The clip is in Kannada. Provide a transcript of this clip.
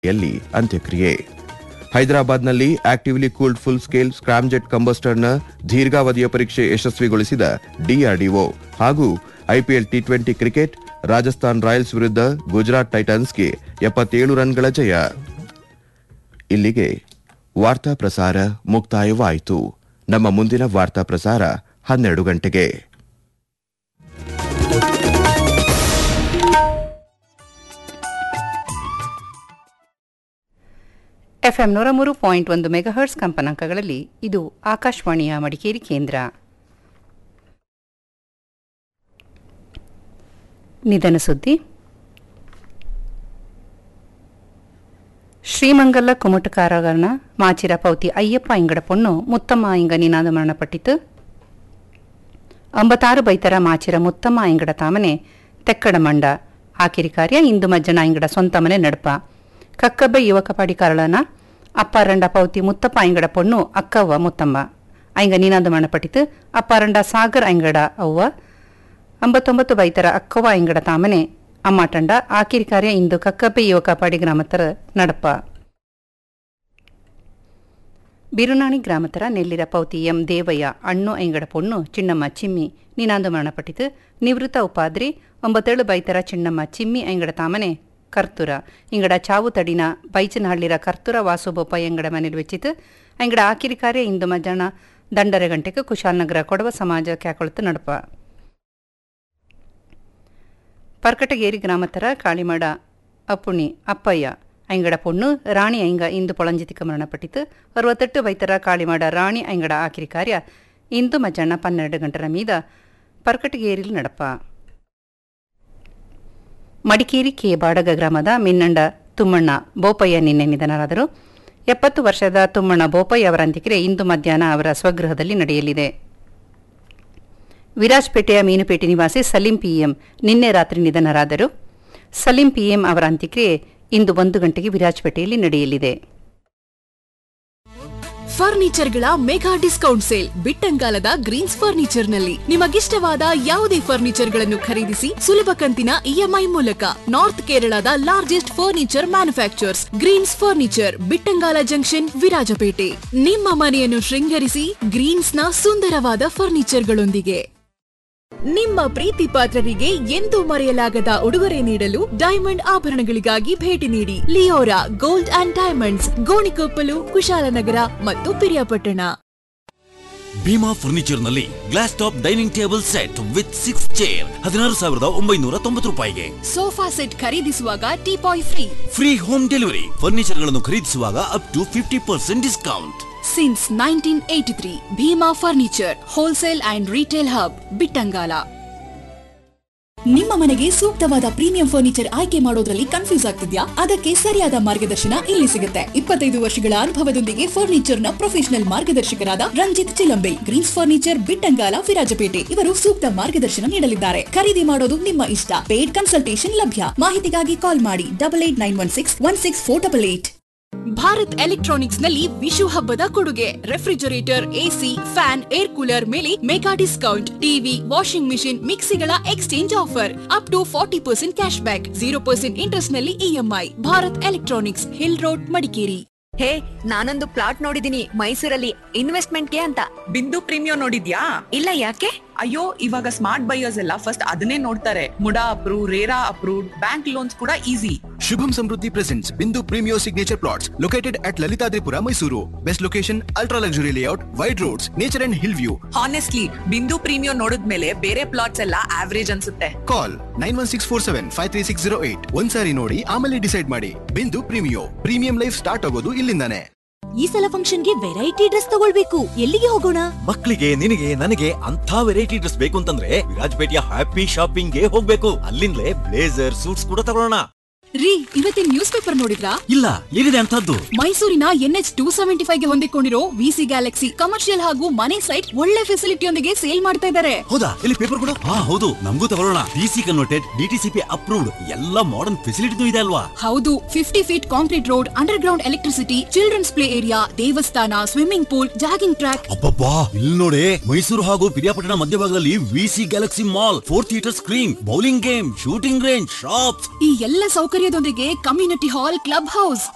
ಯಲ್ಲಿ ಅಂತ್ಯಕ್ರಿಯೆ ಹೈದರಾಬಾದ್ನಲ್ಲಿ actively cooled full scale scramjet ಕಂಬಸ್ಟರ್ನ ದೀರ್ಘಾವಧಿಯ ಪರೀಕ್ಷೆ ಯಶಸ್ವಿಗೊಳಿಸಿದ ಡಿಆರ್ಡಿಒ ಹಾಗೂ IPL T twenty cricket Rajasthan Royals ವಿರುದ್ಧ ಗುಜರಾತ್ ಟೈಟನ್ಸ್ಗೆ ಎಪ್ಪತ್ತೇಳು ರನ್ಗಳ ಜಯ ಇಲ್ಲಿಗೆ ವಾರ್ತಾ ಪ್ರಸಾರ ಮುಕ್ತಾಯವಾಯಿತು ನಮ್ಮ ಮುಂದಿನ ವಾರ್ತಾ ಪ್ರಸಾರ ಹನ್ನೆರಡು ಗಂಟೆಗೆ ಎಫ್ಎಂ ನೂರ ಮೂರು ಪಾಯಿಂಟ್ ಒಂದು ಮೆಗಾಹರ್ಟ್ಸ್ ಕಂಪನಾಂಕಗಳಲ್ಲಿ ಇದು ಆಕಾಶವಾಣಿಯ ಮಡಿಕೇರಿ ಕೇಂದ್ರ ನಿಧನ ಸುದ್ದಿ ಶ್ರೀಮಂಗಲ ಕುಮಟಕಾರಗನ ಮಾಚಿರ ಪೌತಿ ಅಯ್ಯಪ್ಪ ಇಂಗಡ ಪೊಣ್ಣು ಮುತ್ತಮ್ಮ ಇಂಗ ನಿನಾದ ಮರಣಪಟ್ಟಿತು ಅಂಬತ್ತಾರು ಬೈತರ ಮಾಚಿರ ಮುತ್ತಮ್ಮ ಇಂಗಡ ತಾಮನೆ ತೆಕ್ಕಡ ಮಂಡ ಆಕಿರಿ ಕಾರ್ಯ ಇಂದು ಮಜ್ಜನ ಇಂಗಡ ಸ್ವಂತ ಮನೆ ನಡಪ ಕಕ್ಕಬ್ಬ ಯುವಕ ಪಾಡಿಕಾರಳನ ಅಪ್ಪಾರಂಡ ಪೌತಿ ಮುತ್ತಪ್ಪ ಐಂಗಡ ಪೊಣ್ಣು ಅಕ್ಕವ್ವ ಮುತ್ತಮ್ಮ ಐಂಗ ನೀನಾದ ಮರಣಪಟ್ಟಿತು ಅಪ್ಪಾರಂಡ ಸಾಗರ್ ಐಂಗಡ ಅವ್ವ ಅಂಬತ್ತೊಂಬತ್ತು ಬೈತರ ಅಕ್ಕವ್ವ ಐಂಗಡ ತಾಮನೆ ಅಮ್ಮಾಟಂಡ ಆಕಿರಿ ಕಾರ್ಯ ಇಂದು ಕಕ್ಕಬ್ಬೆ ಯುವಕ ಪಾಡಿ ಗ್ರಾಮತರ ನಡಪ ಬಿರುನಾಣಿ ಗ್ರಾಮತರ ನೆಲ್ಲಿರ ಪೌತಿ ಎಂ ದೇವಯ್ಯ ಅಣ್ಣು ಐಂಗಡ ಪೊಣ್ಣು ಚಿನ್ನಮ್ಮ ಚಿಮ್ಮಿ ನೀನಾಂದು ಮರಣಪಟ್ಟಿತು ನಿವೃತ್ತ ಉಪಾದ್ರಿ ಒಂಬತ್ತೇಳು ಬೈತರ ಚಿನ್ನಮ್ಮ ಚಿಮ್ಮಿ ಐಂಗಡ ತಾಮನೆ ಕರ್ತುರ ಇಂಗಡ ಚಾವು ತಡಿನ ಬೈಚನಹಳ್ಳಿರ ಕರ್ತುರ ವಾಸುಬೋಪ ಎಂಗಡ ಮನೇಲಿ ವೆಚ್ಚಿತು ಐಂಗಡ ಆಕಿರಿ ಕಾರ್ಯ ಇಂದು ಮಧ್ಯಾಹ್ನ ದಂಡರೆ ಗಂಟೆಗೆ ಕುಶಾಲನಗರ ಕೊಡವ ಸಮಾಜ ಕ್ಯಾಕೊಳತು ನಡಪ ಪರ್ಕಟಗೇರಿ ಗ್ರಾಮತರ ಕಾಳಿಮಾಡ ಅಪ್ಪುಣಿ ಅಪ್ಪಯ್ಯ ಐಂಗಡ ಪೊಣ್ಣು ರಾಣಿ ಐಂಗ ಇಂದು ಪೊಳಂಜಿತಿಕ ಮರಣಪಟ್ಟಿತು ಅರವತ್ತೆಟ್ಟು ಬೈತರ ಕಾಳಿಮಾಡ ರಾಣಿ ಐಂಗಡ ಆಕಿರಿ ಕಾರ್ಯ ಇಂದು ಮಧ್ಯಾಹ್ನ ಪನ್ನೆರಡು ಗಂಟರ ಮೀದ ಪರ್ಕಟಗೇರಿಲಿ ನಡಪ ಮಡಿಕೇರಿ ಕೆ ಬಾಡಗ ಗ್ರಾಮದ ಮಿನ್ನಂಡ ತುಮ್ಮಣ್ಣ ಬೋಪಯ್ಯ ನಿನ್ನೆ ನಿಧನರಾದರು ಎಪ್ಪತ್ತು ವರ್ಷದ ತುಮ್ಮಣ್ಣ ಬೋಪಯ್ಯ ಅವರ ಅಂತ್ಯಕ್ರಿಯೆ ಇಂದು ಮಧ್ಯಾಹ್ನ ಅವರ ಸ್ವಗೃಹದಲ್ಲಿ ನಡೆಯಲಿದೆ ವಿರಾಜ್ಪೇಟೆಯ ಮೀನುಪೇಟೆ ನಿವಾಸಿ ಸಲೀಂ ಪಿಎಂ ನಿನ್ನೆ ರಾತ್ರಿ ನಿಧನರಾದರು ಸಲೀಂ ಪಿಎಂ ಅವರ ಅಂತ್ಯಕ್ರಿಯೆ ಇಂದು ಒಂದು ಗಂಟೆಗೆ ವಿರಾಜ್ಪೇಟೆಯಲ್ಲಿ ನಡೆಯಲಿದೆ ಫರ್ನಿಚರ್ಗಳ ಮೆಗಾ ಡಿಸ್ಕೌಂಟ್ ಸೇಲ್ ಬಿಟ್ಟಂಗಾಲದ ಗ್ರೀನ್ಸ್ ಫರ್ನಿಚರ್ನಲ್ಲಿ ನಿಮಗಿಷ್ಟವಾದ ಯಾವುದೇ ಫರ್ನಿಚರ್ಗಳನ್ನು ಖರೀದಿಸಿ ಸುಲಭ ಕಂತಿನ ಇಎಂಐ ಮೂಲಕ ನಾರ್ತ್ ಕೇರಳದ largest furniture manufactures Greens furniture Bittangala junction Virajpet ನಿಮ್ಮ ಮನೆಯನ್ನು ಶೃಂಗರಿಸಿ ಗ್ರೀನ್ಸ್ನ ಸುಂದರವಾದ ಫರ್ನಿಚರ್ಗಳೊಂದಿಗೆ ನಿಮ್ಮ ಪ್ರೀತಿ ಪಾತ್ರರಿಗೆ ಎಂದೂ ಮರೆಯಲಾಗದ ಉಡುಗೊರೆ ನೀಡಲು ಡೈಮಂಡ್ ಆಭರಣಗಳಿಗಾಗಿ ಭೇಟಿ ನೀಡಿ Leora gold and diamonds Gonikoppal Kushalnagar ಮತ್ತು ಪಿರಿಯಾಪಟ್ಟಣ ಭೀಮಾ ಫರ್ನಿಚರ್ ನಲ್ಲಿ glass top dining table set with six chair ಹದಿನಾರು ಸಾವಿರದ ಒಂಬೈನೂರ ತೊಂಬತ್ತು ರೂಪಾಯಿಗೆ ಸೋಫಾ ಸೆಟ್ ಖರೀದಿಸುವಾಗ teapoy free free home delivery furniture ಗಳನ್ನು ಖರೀದಿಸುವಾಗ up to fifty percent discount since nineteen eighty three Bhima furniture wholesale and retail hub Bittangala ನಿಮ್ಮ ಮನೆಗೆ ಸೂಕ್ತವಾದ ಪ್ರೀಮಿಯಂ ಫರ್ನಿಚರ್ ಆಯ್ಕೆ ಮಾಡೋದ್ರಲ್ಲಿ ಕನ್ಫ್ಯೂಸ್ ಆಗ್ತಿದ್ಯಾ ಅದಕ್ಕೆ ಸರಿಯಾದ ಮಾರ್ಗದರ್ಶನ ಇಲ್ಲಿ ಸಿಗುತ್ತೆ ಇಪ್ಪತ್ತೈದು ವರ್ಷಗಳ ಅನುಭವದೊಂದಿಗೆ ಫರ್ನಿಚರ್ ನ ಪ್ರೊಫೆಷನಲ್ ಮಾರ್ಗದರ್ಶಕರಾದ ರಂಜಿತ್ ಚಿಲಂಬೆ ಗ್ರೀನ್ಸ್ ಫರ್ನಿಚರ್ ಬಿಟ್ಟಂಗಾಲ ವಿರಾಜಪೇಟೆ ಇವರು ಸೂಕ್ತ ಮಾರ್ಗದರ್ಶನ ನೀಡಲಿದ್ದಾರೆ ಖರೀದಿ ಮಾಡೋದು ನಿಮ್ಮ ಇಷ್ಟ ಪೇಡ್ ಕನ್ಸಲ್ಟೇಷನ್ ಲಭ್ಯ ಮಾಹಿತಿಗಾಗಿ ಕಾಲ್ ಮಾಡಿ double eight nine one six one six four double eight Bharat electronics ನಲ್ಲಿ ವಿಶು ಹಬ್ಬದ ಕೊಡುಗೆ refrigerator AC fan air cooler ಮೇಲೆ mega discount TV washing machine ಮಿಕ್ಸಿಗಳ exchange offer up to forty percent cash back zero percent interest ನಲ್ಲಿ EMI Bharat electronics hill road Madikeri hey ನಾನೊಂದು ಪ್ಲಾಟ್ ನೋಡಿದೀನಿ ಮೈಸೂರಲ್ಲಿ ಇನ್ವೆಸ್ಟ್ಮೆಂಟ್ಗೆ ಅಂತ ಬಿಂದು ಪ್ರೀಮಿಯಂ ನೋಡಿದ್ಯಾ ಇಲ್ಲ ಯಾಕೆ ಅಯ್ಯೋ ಇವಾಗ ಸ್ಮಾರ್ಟ್ ಬೈಯರ್ಸ್ ಎಲ್ಲ ಫಸ್ಟ್ ಅದನ್ನೇ ನೋಡ್ತಾರೆ MUDA approve RERA approved bank loans ಕೂಡ easy Shubham Samruddhi presents Bindu Premio Signature Plots located at Lalitadripura, Mysuru. Best location, ultra luxury layout, wide roads, nature and hill view. Honestly Bindu premium ನೋಡಿದ್ಮೇಲೆ ಬೇರೆ ಪ್ಲಾಟ್ಸ್ ಎಲ್ಲ ಆವರೇಜ್ ಅನ್ಸುತ್ತೆ Call 91647 ಒಂದ್ಸಾರಿ ನೋಡಿ ಆಮೇಲೆ ಡಿಸೈಡ್ ಮಾಡಿ ಬಿಂದು ಪ್ರೀಮಿಯೋ ಪ್ರೀಮಿಯಂ ಲೈಫ್ ಸ್ಟಾರ್ಟ್ ಆಗೋದು ಇಲ್ಲಿಂದಾನೆ ಈ ಸಲ ಫಂಕ್ಷನ್ಗೆ ವೆರೈಟಿ ಡ್ರೆಸ್ ತಗೊಳ್ಬೇಕು ಎಲ್ಲಿಗೆ ಹೋಗೋಣ ಮಕ್ಕಳಿಗೆ ನಿನಗೆ ನನಗೆ ಅಂತ ವೆರೈಟಿ ಡ್ರೆಸ್ ಬೇಕು ಅಂತಂದ್ರೆ ವಿರಾಜಪೇಟೆಯ ಹ್ಯಾಪಿ ಶಾಪಿಂಗ್ ಗೆ ಹೋಗ್ಬೇಕು ಅಲ್ಲಿಂದಲೇ ಬ್ಲೇಸರ್ ಸೂಟ್ಸ್ ಕೂಡ ತಗೊಳ್ಳೋಣ ರೀ ಇವತ್ತಿನ ನ್ಯೂಸ್ ಪೇಪರ್ ನೋಡಿದ್ರಾ ಇಲ್ಲ ಏನಿದೆ ಅಂತದ್ದು ಮೈಸೂರಿನ ಎನ್ಎಚ್ ಟೂ ಸೆವೆಂಟಿ ಫೈವ್ ಗೆ ಹೊಂದಿಕೊಂಡಿರೋ ವಿಸಿ ಗ್ಯಾಲಕ್ಸಿ ಕಮರ್ಷಿಯಲ್ ಹಾಗೂ ಮನೆ ಸೈಟ್ ಒಳ್ಳೆ ಫೆಸಿಲಿಟಿಯೊಂದಿಗೆ ಸೇಲ್ ಮಾಡ್ತಾ ಇದ್ದಾರೆ ಹೌದಾ ಇಲ್ಲಿ ಪೇಪರ್ ಕೂಡ ಹಾ ಹೌದು ನಮಗೂ ತಗೊಳ್ಳೋಣ ಡಿಸಿ ಕನ್ವರ್ಟೆಡ್ ಡಿಟಿಸಿಪಿ ಅಪ್ರೂವ್ಡ್ ಎಲ್ಲ ಮಾಡರ್ನ್ ಫೆಸಿಲಿಟಿನೂ ಇದೆ ಅಲ್ವಾ ಹೌದು fifty feet concrete road underground electricity children's play area ದೇವಸ್ಥಾನ ಸ್ವಿಮ್ಮಿಂಗ್ ಪೂಲ್ ಜಾಗಿಂಗ್ ಟ್ರ್ಯಾಕ್ ಅಬ್ಬಬ್ಬಾ ಇಲ್ಲಿ ನೋಡಿ ಮೈಸೂರು ಹಾಗೂ ಪಿರಿಯಾಪಟ್ಟಣ ಮಧ್ಯಭಾಗದಲ್ಲಿ VC galaxy mall four theatre screen bowling game shooting range shops ಈ ಎಲ್ಲ ಸೌಕರ್ಯದೊಂದಿಗೆ ಕಮ್ಯುನಿಟಿ ಹಾಲ್ ಕ್ಲಬ್ ಹೌಸ್